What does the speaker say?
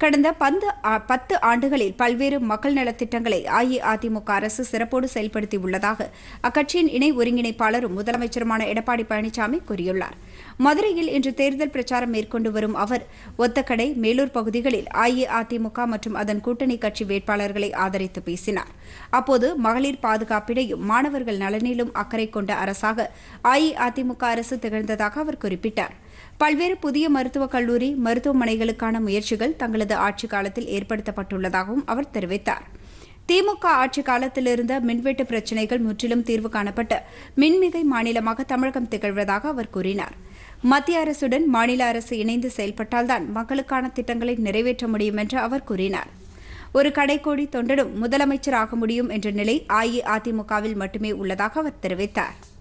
கடந்த பந்து ஆ- பத்து ஆண்டுகளில் பல்வேறு மக்கள் நலத்திட்டங்களை அஇஅதிமுக அரசு சிறப்போடு செயல்படுத்தியுள்ளதாக அக்கட்சியின் இணை ஒருங்கிணைப்பாளரும் முதலமைச்சருமான எடப்பாடி பழனிசாமி கூறியுள்ளார் மதுரையில் இன்று தேர்தல் பிரச்சாரம் மேற்கொண்டு வரும் அவர் ஒத்தக்கடை மேலூர் பகுதிகளில் அஇஅதிமுக மற்றும் அதன் கூட்டணி கட்சி வேட்பாளர்களை ஆதரித்து பேசினார் அப்போது மகளிர் பாதுகாப்பிடையும் மாணவர்கள் நலனிலும் அக்கறை கொண்ட அரசாக அஇஅதிமுக அரசு திகழ்ந்ததாக அவர் குறிப்பிட்டார் பல்வேறு புதிய மருத்துவக் கல்லூரி மருத்துவமனைகளுக்கான முயற்சிகள் தங்களது ஆட்சிக் காலத்தில் ஏற்படுத்தப்பட்டுள்ளதாகவும் அவர் தெரிவித்தார் திமுக ஆட்சி காலத்தில் இருந்த மின்வெட்டு பிரச்சினைகள் முற்றிலும் தீர்வு காணப்பட்டு மின்மிகை மாநிலமாக தமிழகம் திகழ்வதாக அவர் கூறினார் மத்திய அரசுடன் மாநில அரசு இணைந்து செயல்பட்டால்தான் மக்களுக்கான திட்டங்களை நிறைவேற்ற முடியும் என்று அவர் கூறினார் ஒரு கடைக்கோடி தொண்டனும் முதலமைச்சர் ஆக முடியும் என்ற நிலை அஇஅதிமுகவில் மட்டுமே உள்ளதாக அவர் தெரிவித்தார்